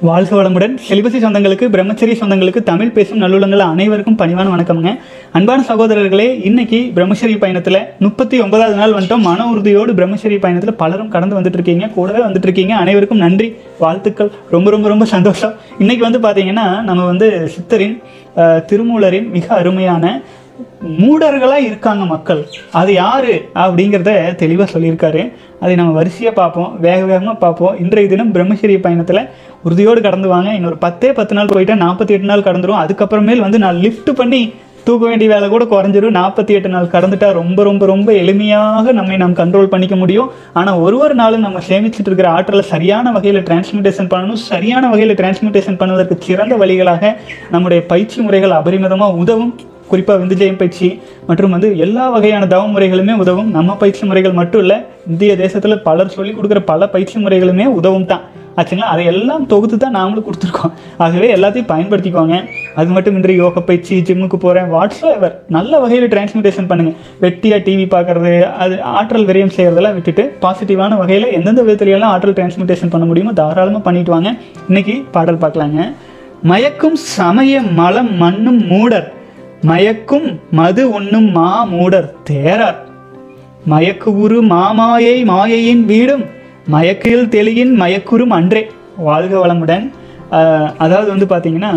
வாழ்க வளமுடன் செலிபசி சொந்தங்களுக்கு பிரம்மச்சரிய சொந்தங்களுக்கு தமிழ் பேசும் நல்லுள்ளங்கள் அனைவருக்கும் பணிவான வணக்கம்ங்க அன்பான சகோதரர்களே இன்னைக்கு பிரம்மச்சரிய பயணத்தில் முப்பத்தி ஒன்பதாவது நாள் வந்துட்டோம் மன உறுதியோடு பிரம்மச்சரிய பயணத்தில் பலரும் கடந்து வந்துட்டு இருக்கீங்க கூடவே வந்துட்டு இருக்கீங்க அனைவருக்கும் நன்றி வாழ்த்துக்கள் ரொம்ப ரொம்ப ரொம்ப சந்தோஷம் இன்னைக்கு வந்து பார்த்தீங்கன்னா நம்ம வந்து சித்தரின் அஹ், திருமூலரின் மிக அருமையான மூடர்களாக இருக்காங்க மக்கள் அது யாரு அப்படிங்கிறத தெளிவாக சொல்லியிருக்காரு அதை நம்ம வரிசையாக பார்ப்போம் வேக வேகமாக பார்ப்போம் இன்றைய தினம் பிரம்மச்சரிய பயணத்தில் உறுதியோடு கடந்து வாங்க இன்னொரு பத்தே பத்து நாள் போயிட்டா நாற்பத்தி எட்டு நாள் கடந்துரும் அதுக்கப்புறமேல் வந்து நான் லிஃப்ட் பண்ணி தூக்க வேண்டிய வேலை கூட குறைஞ்சிரும் நாற்பத்தி எட்டு நாள் கடந்துட்டா ரொம்ப ரொம்ப ரொம்ப எளிமையாக நம்மை நாம் கண்ட்ரோல் பண்ணிக்க முடியும் ஆனால் ஒரு ஒரு நாளும் நம்ம சேமிச்சிட்டு இருக்கிற ஆற்றலை சரியான வகையில் டிரான்ஸ்மிட்டேஷன் பண்ணணும் சரியான வகையில் டிரான்ஸ்மிட்டேஷன் பண்ணுவதற்கு சிறந்த வழிகளாக நம்முடைய பயிற்சி முறைகள் அபரிமிதமாக உதவும் குறிப்பாக விந்துஜயம் பயிற்சி மற்றும் வந்து எல்லா வகையான தவ முறைகளுமே உதவும் நம்ம பயிற்சி முறைகள் மட்டும் இல்லை இந்திய தேசத்தில் பலர் சொல்லிக் கொடுக்குற பல பயிற்சி முறைகளுமே உதவும் தான் ஆச்சுங்களா அதை எல்லாம் தொகுத்து தான் நாமளும் கொடுத்துருக்கோம் ஆகவே எல்லாத்தையும் பயன்படுத்திக்கோங்க அது மட்டும் இன்றி யோக பயிற்சி ஜிம்முக்கு போகிறேன் வாட்ஸ் எவர் நல்ல வகையில் டிரான்ஸ்மிட்டேஷன் பண்ணுங்கள் வெட்டியாக டிவி பார்க்குறது அது ஆற்றல் விரயம் செய்கிறதெல்லாம் விட்டுட்டு பாசிட்டிவான வகையில் எந்தெந்த விதத்துலையெல்லாம் ஆற்றல் டிரான்ஸ்மிட்டேஷன் பண்ண முடியுமோ தாராளமாக பண்ணிட்டு வாங்க இன்னைக்கு பாடல் பார்க்கலாங்க மயக்கும் சமய மலம் மண்ணும் மூடர் மயக்கும் மது உண்ணும் மா மூடர் தேரார் மயக்கு உரு மாமாயை மாயையின் வீடும் மயக்கில் தெளியின் மயக்குறும் அன்றே வாழ்க வளமுடன் ஆஹ், அதாவது வந்து பார்த்தீங்கன்னா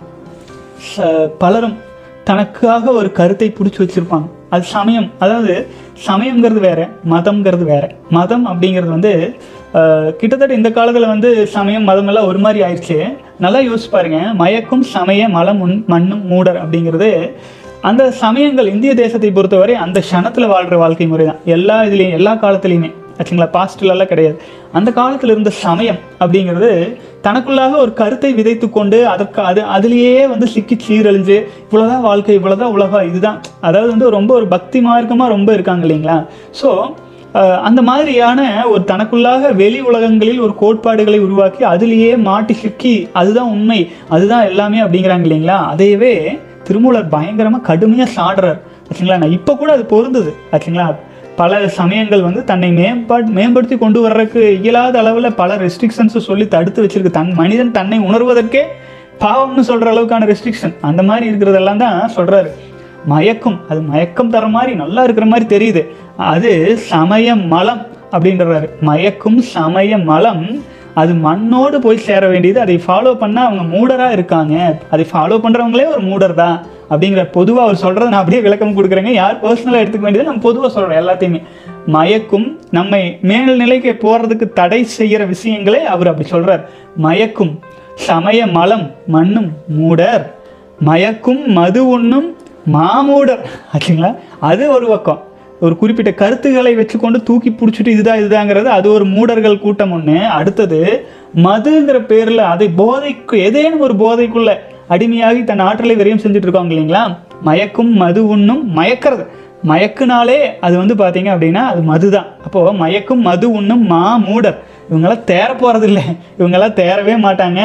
ச- பலரும் தனக்காக ஒரு கருத்தை பிடிச்சி வச்சிருப்பாங்க அது சமயம் அதாவது சமயங்கிறது வேற மதம்ங்கிறது வேற மதம் அப்படிங்கிறது வந்து ஆஹ், கிட்டத்தட்ட இந்த காலத்தில் வந்து சமயம் மதம் எல்லாம் ஒரு மாதிரி ஆயிடுச்சு நல்லா யோசிச்சு பாருங்க மயக்கும் சமய மலம் உன் மண்ணும் மூடர் அப்படிங்கிறது அந்த சமயங்கள் இந்திய தேசத்தை பொறுத்தவரை அந்த க்ஷணத்தில் வாழ்கிற வாழ்க்கை முறை தான் எல்லா இதுலேயும் எல்லா காலத்துலேயுமே ஆச்சுங்களா பாஸ்ட்லலாம் கிடையாது அந்த காலத்தில் இருந்த சமயம் அப்படிங்கிறது தனக்குள்ளாக ஒரு கருத்தை விதைத்து கொண்டு அதற்கு அது அதுலேயே வந்து சிக்கி சீரழிஞ்சு இவ்வளோதான் வாழ்க்கை இவ்வளோதான் உலகம் இதுதான் அதாவது வந்து ரொம்ப ஒரு பக்தி மார்க்கமாக ரொம்ப இருக்காங்க இல்லைங்களா ஸோ அந்த மாதிரியான ஒரு தனக்குள்ளாக வெளி உலகங்களில் ஒரு கோட்பாடுகளை உருவாக்கி அதுலேயே மாட்டி சிக்கி அதுதான் உண்மை அதுதான் எல்லாமே அப்படிங்கிறாங்க இல்லைங்களா அதையவே திருமூலர் பயங்கரமாக கடுமையாக சாடுறார் ஆச்சுங்களா நான் இப்போ கூட அது பொருந்தது ஆச்சுங்களா பல சமயங்கள் வந்து தன்னை மேம்பாட் மேம்படுத்தி கொண்டு வர்றதுக்கு இயலாத அளவில் பல ரெஸ்ட்ரிக்ஷன்ஸும் சொல்லி தடுத்து வச்சிருக்கு தன் மனிதன் தன்னை உணர்வதற்கே பாவம்னு சொல்கிற அளவுக்கான ரெஸ்ட்ரிக்ஷன் அந்த மாதிரி இருக்கிறதெல்லாம் தான் சொல்கிறாரு மயக்கம் அது மயக்கம் தர மாதிரி நல்லா இருக்கிற மாதிரி தெரியுது அது சமய மலம் அப்படின்றாரு மயக்கும் சமய மலம் அது மண்ணோடு போய் சேர வேண்டியது அதை ஃபாலோ பண்ணால் அவங்க மூடராக இருக்காங்க அதை ஃபாலோ பண்ணுறவங்களே ஒரு மூடர் தான் அப்படிங்கிற பொதுவாக அவர் சொல்கிறத நான் அப்படியே விளக்கம் கொடுக்குறேங்க யார் பர்சனலாக எடுத்துக்க வேண்டியது நம்ம பொதுவாக சொல்கிறோம் எல்லாத்தையுமே மயக்கும் நம்மை மேல்நிலைக்கு போகிறதுக்கு தடை செய்கிற விஷயங்களே அவர் அப்படி சொல்கிறார் மயக்கும் சமய மலம் மண்ணும் மூடர் மயக்கும் மது உண்ணும் மாமூடர் ஆச்சுங்களா அது ஒரு பக்கம் ஒரு குறிப்பிட்ட கருத்துக்களை வச்சுக்கொண்டு தூக்கி பிடிச்சிட்டு இதுதான் இதுதாங்கிறது அது ஒரு மூடர்கள் கூட்டம் ஒன்று அடுத்தது மதுங்கிற பேரில் அதை போதைக்கு ஏதேனும் ஒரு போதைக்குள்ள அடிமையாகி தன் ஆற்றலை விரயம் செஞ்சுட்டு இருக்காங்க இல்லைங்களா மயக்கும் மது உண்ணும் மயக்கிறது மயக்குனாலே அது வந்து பார்த்தீங்க அப்படின்னா அது மது தான் அப்போது மயக்கும் மது உண்ணும் மா மூடர் இவங்கெல்லாம் தேர போகிறது இல்லை இவங்கெல்லாம் தேரவே மாட்டாங்க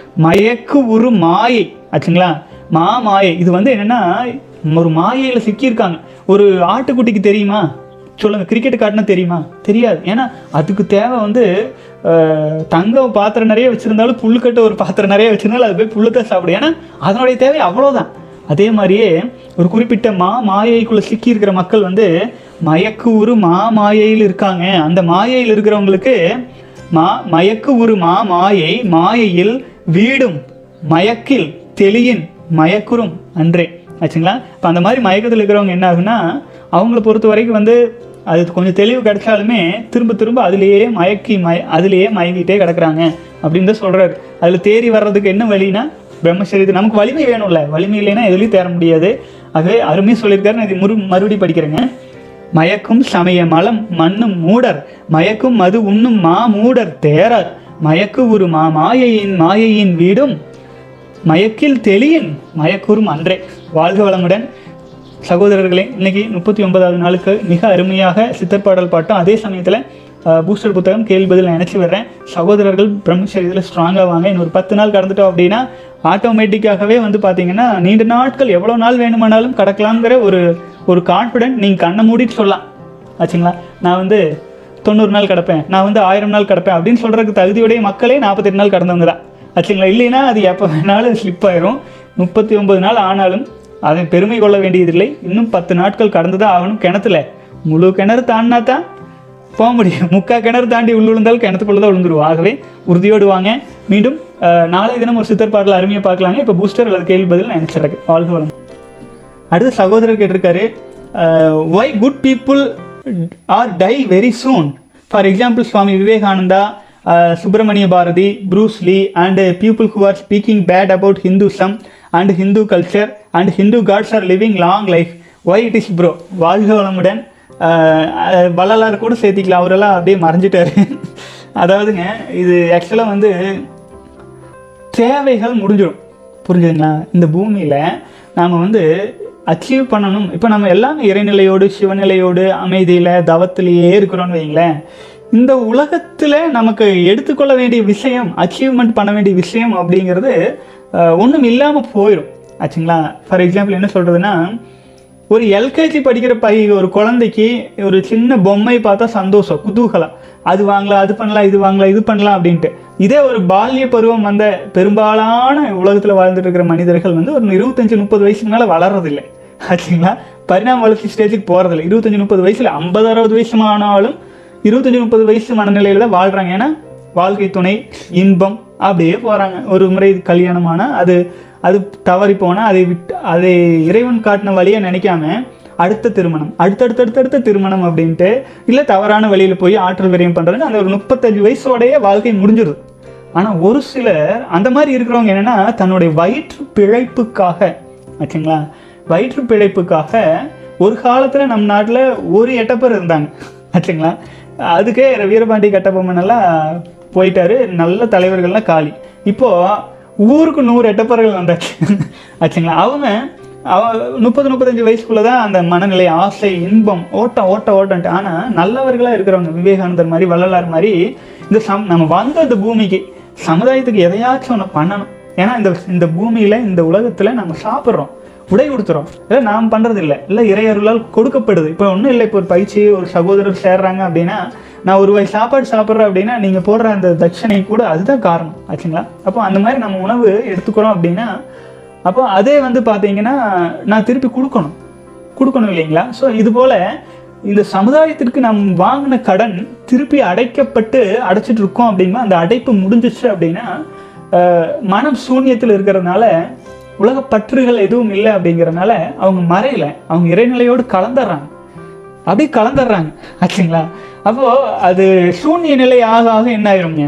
மயக்கு உரு மாயை ஆச்சுங்களா மா மாயை இது வந்து என்னன்னா ஒரு மாயையில் சிக்கியிருக்காங்க ஒரு ஆட்டுக்குட்டிக்கு தெரியுமா சொல்லுங்க கிரிக்கெட் காட்டினா தெரியுமா தெரியாது ஏன்னா அதுக்கு தேவை வந்து அஹ், தங்கம் பாத்திரம் நிறைய வச்சிருந்தாலும் புல்லுக்கட்டு ஒரு பாத்திரம் நிறைய வச்சிருந்தாலும் அது போய் புல்லுத்தான் சாப்பிடும் ஏன்னா அதனுடைய தேவை அவ்வளோதான் அதே மாதிரியே ஒரு குறிப்பிட்ட மா மாயைக்குள்ள சிக்கி இருக்கிற மக்கள் வந்து மயக்கு உரு மா மாயையில் இருக்காங்க அந்த மாயையில் இருக்கிறவங்களுக்கு மா மயக்கு உரு மா மாயை மாயையில் வீடும் மயக்கில் தெளியின் மயக்குறும் அன்றே ஆச்சுங்களா இப்போ அந்த மாதிரி மயக்கத்தில் இருக்கிறவங்க என்ன ஆகுன்னா அவங்கள பொறுத்த வரைக்கும் வந்து அது கொஞ்சம் தெளிவு கிடைச்சாலுமே திரும்ப திரும்ப அதுலேயே மயக்கி மய அதுலேயே மயங்கிட்டே கிடக்குறாங்க அப்படின்னு தான் சொல்கிறாரு அதில் தேறி வர்றதுக்கு என்ன வழினா பிரம்மச்சரியத்து நமக்கு வலிமை வேணும்ல வலிமை இல்லைன்னா எதுலேயும் தேர முடியாது ஆகவே அருமையாக சொல்லியிருக்காரு நான் இது முறு மறுபடியும் படிக்கிறேங்க மயக்கும் சமய மலம் மண்ணும் மூடர் மயக்கும் மது உண்ணும் மா மூடர் தேரர் மயக்கு உரு மா மாயையின் மாயையின் வீடும் மயக்கில் தெளியின் மயக்கூறும் அன்றே வாழ்க வளமுடன் சகோதரர்களே இன்னைக்கு முப்பத்தி ஒன்பதாவது நாளுக்கு மிக அருமையாக சித்தர் பாடல் பாட்டும் அதே சமயத்தில் பூஸ்டர் புத்தகம் கேள்வி பதில் நினச்சி வர்றேன் சகோதரர்கள் பிரம்மச்சரியத்தில் ஸ்ட்ராங்காக வாங்க இன்னொரு பத்து நாள் கடந்துட்டோம் அப்படின்னா ஆட்டோமேட்டிக்காகவே வந்து பார்த்தீங்கன்னா நீண்ட நாட்கள் எவ்வளோ நாள் வேணுமானாலும் கடக்கலாங்கிற ஒரு ஒரு கான்ஃபிடென்ட் நீங்கள் கண்ணை மூடிட்டு சொல்லலாம் ஆச்சுங்களா நான் வந்து தொண்ணூறு நாள் கிடப்பேன் நான் வந்து ஆயிரம் நாள் கிடப்பேன் அப்படின்னு சொல்கிறதுக்கு தகுதியுடைய மக்களே நாற்பத்தெட்டு நாள் கடந்தவங்க தான் ஆச்சுங்களா இல்லைன்னா அது எப்போ வேணாலும் ஸ்லிப் ஆயிரும் முப்பத்தி ஒன்பது நாள் ஆனாலும் அதை பெருமை கொள்ள வேண்டியதில்லை இன்னும் பத்து நாட்கள் கடந்து தான் ஆகணும் கிணத்துல முழு கிணறு தாண்டினா தான் போக முடியும் முக்கா கிணறு தாண்டி உள்ள விழுந்தாலும் கிணத்துக்குள்ள தான் விழுந்துருவோம் ஆகவே உறுதியோடு வாங்க மீண்டும் அஹ், நாளைய தினம் ஒரு சித்தர் பாடல் அருமையாக பார்க்கலாங்க இப்போ பூஸ்டர் அல்லது கேள்வி பதில் நான் நினச்சிருக்கேன் வாழ்க வளம் அடுத்து சகோதரர் கேட்டிருக்காரு why good people are die very soon for example Swami Vivekananda Subramania Bharathi Bruce Lee and people who are speaking bad about Hinduism and Hindu culture and Hindu gods are living long life why it is bro வாழ்க வளமுடன் அஹ், அஹ், வள்ளலார் கூட சேர்த்திக்கலாம் அவரெல்லாம் அப்படியே மறைஞ்சிட்டாரு அதாவதுங்க இது ஆக்சுவலாக வந்து தேவைகள் முடிஞ்சிடும் புரிஞ்சுதுங்களா இந்த பூமியில் நாம் வந்து அச்சீவ் பண்ணணும் இப்போ நம்ம எல்லாமே இறைநிலையோடு சிவநிலையோடு அமைதியில் தவத்திலேயே இருக்கிறோம்னு வைங்களேன் இந்த உலகத்தில் நமக்கு எடுத்துக்கொள்ள வேண்டிய விஷயம் அச்சீவ்மெண்ட் பண்ண வேண்டிய விஷயம் அப்படிங்கிறது ஒன்றும் இல்லாமல் போயிடும் ஆச்சுங்களா ஃபார் எக்ஸாம்பிள் என்ன சொல்கிறதுனா ஒரு எல்கேஜி படிக்கிற பை ஒரு குழந்தைக்கு ஒரு சின்ன பொம்மை பார்த்தா சந்தோஷம் குதூகலம் அது வாங்கலாம் அது பண்ணலாம் இது வாங்கலாம் இது பண்ணலாம் அப்படின்ட்டு இதே ஒரு பால்ய பருவம் வந்த பெரும்பாலான உலகத்தில் வாழ்ந்துட்டு இருக்கிற மனிதர்கள் வந்து ஒரு இருபத்தஞ்சு முப்பது வயசுக்கு மேலே வளர்றதில்லை ஆச்சுங்களா பரிணாம வளர்ச்சி ஸ்டேஜுக்கு போகிறதில்ல இருபத்தஞ்சு முப்பது வயசில் ஐம்பது அறுபது வயசு ஆனாலும் இருபத்தஞ்சு முப்பது வயசு மனநிலையில் தான் வாழ்கிறாங்க ஏன்னா வாழ்க்கை துணை இன்பம் அப்படியே போகிறாங்க ஒரு முறை கல்யாணமான அது அது தவறி போனால் அதை விட்டு அதை இறைவன் காட்டின வழியை நினைக்காம அடுத்த திருமணம் அடுத்தடுத்த அடுத்தடுத்த திருமணம் அப்படின்ட்டு இல்லை தவறான வழியில் போய் ஆற்றல் விரயம் பண்ணுறது அந்த ஒரு முப்பத்தஞ்சு வயசோடைய வாழ்க்கை முடிஞ்சிருது ஆனால் ஒரு சிலர் அந்த மாதிரி இருக்கிறவங்க என்னென்னா தன்னுடைய வயிற்று பிழைப்புக்காக ஆச்சுங்களா வயிற்று பிழைப்புக்காக ஒரு காலத்தில் நம் நாட்டில் ஒரு எட்டப்பர் இருந்தாங்க ஆச்சுங்களா அதுக்கே வீரபாண்டி கட்டபொம்மன் எல்லாம் போயிட்டாரு நல்ல தலைவர்கள்லாம் காலி இப்போ ஊருக்கு நூறு எட்டப்பர்கள் வந்தாச்சு ஆச்சுங்களா அவங்க அவ முப்பது முப்பத்தஞ்சு வயசுக்குள்ள தான் அந்த மனநிலை ஆசை இன்பம் ஓட்டம் ஓட்ட ஓட்டன்ட்டு ஆனால் நல்லவர்களாக இருக்கிறவங்க விவேகானந்தர் மாதிரி வள்ளலார் மாதிரி இந்த சம் நம்ம வந்த இந்த பூமிக்கு சமுதாயத்துக்கு எதையாச்சும் ஒன்று பண்ணணும் ஏன்னா இந்த இந்த பூமியில் இந்த உலகத்தில் நம்ம சாப்பிட்றோம் உடை கொடுத்துறோம் இல்லை நாம் பண்ணுறது இல்லை இல்லை இறையருளால் கொடுக்கப்படுது இப்போ ஒன்றும் இல்லை இப்போ ஒரு பயிற்சி ஒரு சகோதரர் சேர்றாங்க அப்படின்னா நான் ஒரு வாய் சாப்பாடு சாப்பிட்றேன் அப்படின்னா நீங்கள் போடுற அந்த தட்சணை கூட அதுதான் காரணம் ஆச்சுங்களா அப்போ அந்த மாதிரி நம்ம உணவு எடுத்துக்கிறோம் அப்படின்னா அப்போ அதே வந்து பார்த்தீங்கன்னா நான் திருப்பி கொடுக்கணும் கொடுக்கணும் இல்லைங்களா ஸோ இது போல இந்த சமுதாயத்திற்கு நாம் வாங்கின கடன் திருப்பி அடைக்கப்பட்டு அடைச்சிட்டு இருக்கோம் அப்படின்னா அந்த அடைப்பு முடிஞ்சிச்சு அப்படின்னா அஹ், மனம் சூன்யத்தில் இருக்கிறதுனால உலக பற்றுகள் எதுவும் இல்லை அப்படிங்கிறனால அவங்க மறையல அவங்க இறைநிலையோடு கலந்துடுறாங்க அப்படியே கலந்துடுறாங்க ஆச்சுங்களா அப்போ அது சூன்ய நிலை ஆக ஆக என்ன ஆயிருங்க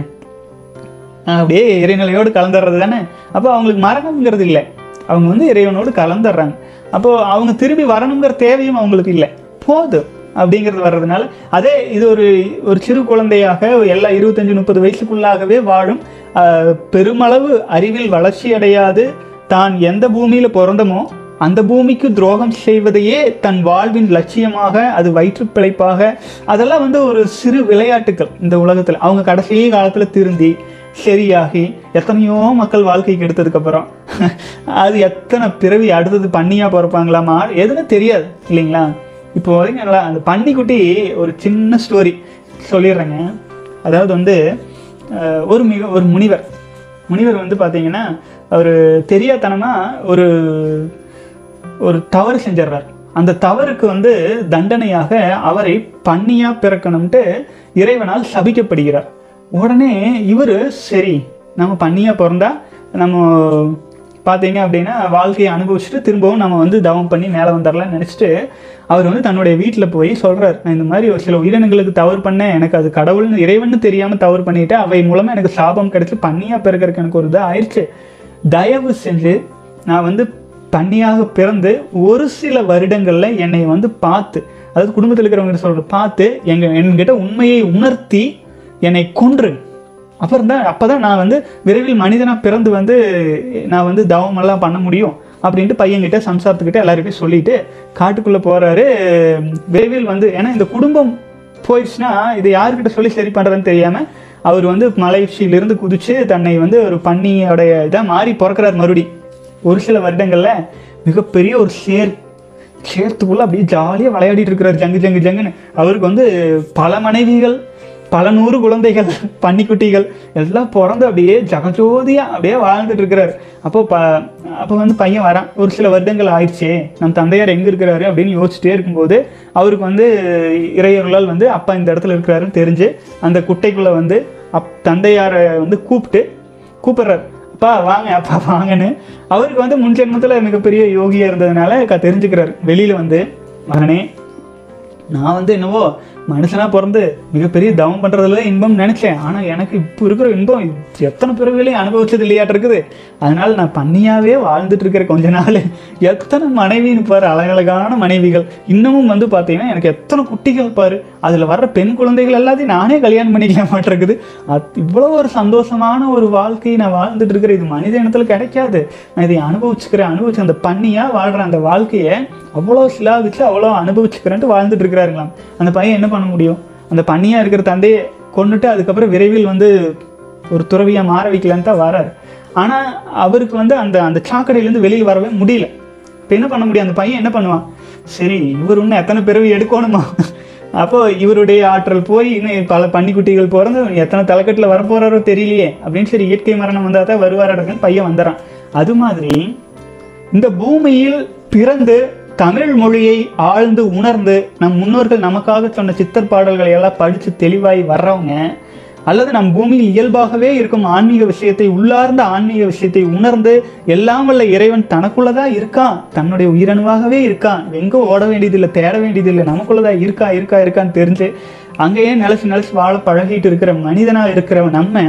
அப்படியே இறைநிலையோடு கலந்துடுறது தானே அப்போ அவங்களுக்கு மரணம்ங்கிறது இல்லை அவங்க வந்து இறைவனோடு கலந்துடுறாங்க அப்போ அவங்க திரும்பி வரணுங்கிற தேவையும் அவங்களுக்கு இல்லை போதும் அப்படிங்கிறது வர்றதுனால அதே இது ஒரு ஒரு சிறு குழந்தையாக எல்லா இருபத்தஞ்சு முப்பது வயசுக்குள்ளாகவே வாழும் ஆஹ், பெருமளவு அறிவில் வளர்ச்சி அடையாது தான் எந்த பூமியில் பிறந்தமோ அந்த பூமிக்கு துரோகம் செய்வதையே தன் வாழ்வின் லட்சியமாக அது வயிற்று பிழைப்பாக அதெல்லாம் வந்து ஒரு சிறு விளையாட்டுக்கள் இந்த உலகத்தில் அவங்க கடைசி காலத்தில் திருந்தி சரியாகி எத்தனையோ மக்கள் வாழ்க்கைக்கு எடுத்ததுக்கப்புறம் அது எத்தனை பிறவி அடுத்தது பண்ணியாக பிறப்பாங்களாமா எதுன்னு தெரியாது இல்லைங்களா இப்போ வரைக்கும் நல்லா அந்த பன்னிக்குட்டி ஒரு சின்ன ஸ்டோரி சொல்லிடுறேங்க அதாவது வந்து அஹ், ஒரு மிக ஒரு முனிவர் முனிவர் வந்து பார்த்தீங்கன்னா அவர் தெரியாதனமாக ஒரு ஒரு தவறு செஞ்சிடுறார் அந்த தவறுக்கு வந்து தண்டனையாக அவரை பன்னியா பிறக்கணும்ட்டு இறைவனால் சபிக்கப்படுகிறார் உடனே இவர் சரி நம்ம பன்னியா பிறந்தா நம்ம பார்த்தீங்க அப்படின்னா வாழ்க்கையை அனுபவிச்சுட்டு திரும்பவும் நம்ம வந்து தவம் பண்ணி மேலே வந்துடலாம்னு நினச்சிட்டு அவர் வந்து தன்னுடைய வீட்டில் போய் சொல்கிறார் நான் இந்த மாதிரி ஒரு சில உயிரினங்களுக்கு தவறு பண்ணேன் எனக்கு அது கடவுள்னு இறைவன்னு தெரியாமல் தவறு பண்ணிட்டு அவை மூலமாக எனக்கு சாபம் கிடைச்சி பன்னியா பிறக்கிறதுக்கு எனக்கு ஒரு இது ஆயிடுச்சு தயவு செஞ்சு நான் வந்து பன்னியாக பிறந்து ஒரு சில வருடங்களில் என்னை வந்து பார்த்து அதாவது குடும்பத்தில் இருக்கிறவங்க சொல்கிற பார்த்து எங்கள் என்கிட்ட உண்மையை உணர்த்தி என்னை கொன்று அப்புறம் தான் அப்போ தான் நான் வந்து விரைவில் மனிதனாக பிறந்து வந்து நான் வந்து தவமெல்லாம் பண்ண முடியும் அப்படின்ட்டு பையன்கிட்ட சம்சாரத்துக்கிட்ட எல்லாருக்கிட்டையும் சொல்லிட்டு காட்டுக்குள்ளே போகிறாரு விரைவில் வந்து ஏன்னா இந்த குடும்பம் போயிடுச்சுன்னா இதை யாருக்கிட்ட சொல்லி சரி பண்ணுறதுன்னு தெரியாமல் அவர் வந்து மலை உச்சியிலிருந்து குதிச்சு தன்னை வந்து ஒரு பன்னியோடைய இதாக மாறி பிறக்கிறார் மறுபடி ஒரு சில வருடங்களில் மிகப்பெரிய ஒரு சேர் சேர்த்துக்குள்ள அப்படியே ஜாலியாக விளையாடிட்டு இருக்கிறார் ஜங்கு ஜங்கு ஜங்குன்னு அவருக்கு வந்து பல மனைவிகள் பல நூறு குழந்தைகள் பன்னிக்குட்டிகள் எல்லாம் பிறந்து அப்படியே ஜகஜோதியா அப்படியே வாழ்ந்துட்டு இருக்கிறாரு அப்போ ப அப்போ வந்து பையன் வரான் ஒரு சில வருடங்கள் ஆயிடுச்சே நம்ம தந்தையார் எங்கே இருக்கிறாரு அப்படின்னு யோசிச்சுட்டே இருக்கும்போது அவருக்கு வந்து இறையர்களால் வந்து அப்பா இந்த இடத்துல இருக்கிறாருன்னு தெரிஞ்சு அந்த குட்டைக்குள்ளே வந்து அப் தந்தையாரை வந்து கூப்பிட்டு கூப்பிடுறாரு அப்பா வாங்க அப்பா வாங்கன்னு அவருக்கு வந்து முன் ஜென்மத்தில் மிகப்பெரிய யோகியா இருந்ததுனால க- தெரிஞ்சுக்கிறாரு வெளியில வந்து மகனே நான் வந்து என்னவோ மனுஷனா பிறந்து மிகப்பெரிய தவம் பண்றதுல இன்பம் நினைச்சேன் ஆனா எனக்கு இப்போ இருக்கிற இன்பம் எத்தனை பிறவிகளையும் அனுபவிச்சது இல்லையாட்டு இருக்குது அதனால நான் பண்ணியாவே வாழ்ந்துட்டு இருக்கிற கொஞ்ச நாள் எத்தனை மனைவின்னு பாரு அழகழகான மனைவிகள் இன்னமும் வந்து பார்த்தீங்கன்னா எனக்கு எத்தனை குட்டிகள் பாரு அதுல வர்ற பெண் குழந்தைகள் எல்லாத்தையும் நானே கல்யாணம் பண்ணிக்க மாட்டிருக்குது அது இவ்வளோ ஒரு சந்தோஷமான ஒரு வாழ்க்கையை நான் வாழ்ந்துட்டு இருக்கிற இது மனித இனத்துல கிடைக்காது நான் இதை அனுபவிச்சுக்கிறேன் அனுபவிச்சு அந்த பண்ணியா வாழ்ற அந்த வாழ்க்கையை அவ்வளோ சிலாவிச்சு அவ்வளோ அனுபவிச்சுக்கிறேன்ட்டு வாழ்ந்துட்டு இருக்கிறாருங்களாம் அந்த பையன் என்ன பண்ண முடியும் அந்த பண்ணியா இருக்கிற தந்தையை கொண்டுட்டு அதுக்கப்புறம் விரைவில் வந்து ஒரு துறவியா மாற வைக்கலான்னு தான் வராரு ஆனா அவருக்கு வந்து அந்த அந்த சாக்கடையிலேருந்து வெளியில் வரவே முடியல இப்போ என்ன பண்ண முடியும் அந்த பையன் என்ன பண்ணுவான் சரி இவர் இன்னும் எத்தனை பிறவி எடுக்கணுமா அப்போ இவருடைய ஆற்றல் போய் இன்னும் பல பன்னிக்குட்டிகள் பிறந்து எத்தனை தலைக்கட்டில் வரப்போறாரோ தெரியலையே அப்படின்னு சரி இயற்கை மரணம் வந்தால் தான் வருவாரன்னு பையன் வந்துடுறான் அது மாதிரி இந்த பூமியில் பிறந்து தமிழ் மொழியை ஆழ்ந்து உணர்ந்து நம் முன்னோர்கள் நமக்காக சொன்ன சித்தர் பாடல்களை எல்லாம் படித்து தெளிவாய் வர்றவங்க அல்லது நம் பூமியில் இயல்பாகவே இருக்கும் ஆன்மீக விஷயத்தை உள்ளார்ந்த ஆன்மீக விஷயத்தை உணர்ந்து எல்லாம் வல்ல இறைவன் தனக்குள்ளதான் இருக்கான் தன்னுடைய உயிரணுவாகவே இருக்கான் எங்கோ ஓட வேண்டியதில்லை தேட வேண்டியதில்லை நமக்குள்ளதான் இருக்கா இருக்கா இருக்கான்னு தெரிஞ்சு அங்கேயே நிலச்சி நிலச்சி வாழ பழகிட்டு இருக்கிற மனிதனா இருக்கிற நம்ம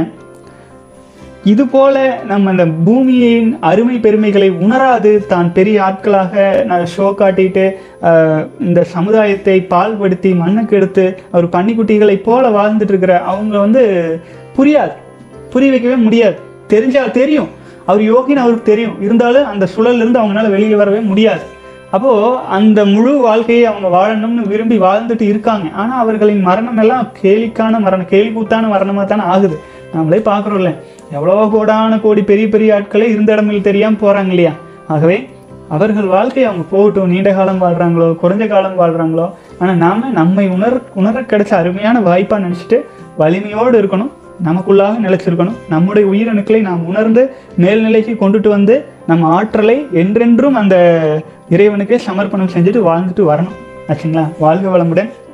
இது போல நம்ம இந்த பூமியின் அருமை பெருமைகளை உணராது தான் பெரிய ஆட்களாக நான் ஷோ காட்டிட்டு ஆஹ், இந்த சமுதாயத்தை பால்படுத்தி மண்ணுக்கு எடுத்து அவர் பன்னிக்குட்டிகளை போல வாழ்ந்துட்டு இருக்கிற அவங்க வந்து புரியாது புரிய வைக்கவே முடியாது தெரிஞ்சால் தெரியும் அவர் யோகின்னு அவருக்கு தெரியும் இருந்தாலும் அந்த சுழல்ல இருந்து அவங்களால வெளியே வரவே முடியாது அப்போ அந்த முழு வாழ்க்கையை அவங்க வாழணும்னு விரும்பி வாழ்ந்துட்டு இருக்காங்க ஆனா அவர்களின் மரணம் எல்லாம் கேலிக்கான மரணம் கேலி கூத்தான மரணமா தானே ஆகுது நம்மளே பார்க்குறோம்ல எவ்வளோ கோடான கோடி பெரிய பெரிய ஆட்களே இருந்த இடமில் தெரியாம போறாங்க இல்லையா ஆகவே அவர்கள் வாழ்க்கை அவங்க போகட்டும் நீண்ட காலம் வாழ்றாங்களோ குறைஞ்ச காலம் வாழ்றாங்களோ ஆனா நாம நம்மை உணர உணர கிடைச்ச அருமையான வாய்ப்பா நினைச்சிட்டு வலிமையோடு இருக்கணும் நமக்குள்ளாக நிலைச்சிருக்கணும் நம்முடைய உயிரணுக்களை நாம் உணர்ந்து மேல்நிலைக்கு கொண்டுட்டு வந்து நம்ம ஆற்றலை என்றென்றும் அந்த இறைவனுக்கே சமர்ப்பணம் செஞ்சுட்டு வாழ்ந்துட்டு வரணும் ஆச்சுங்களா வாழ்க வளமுடன்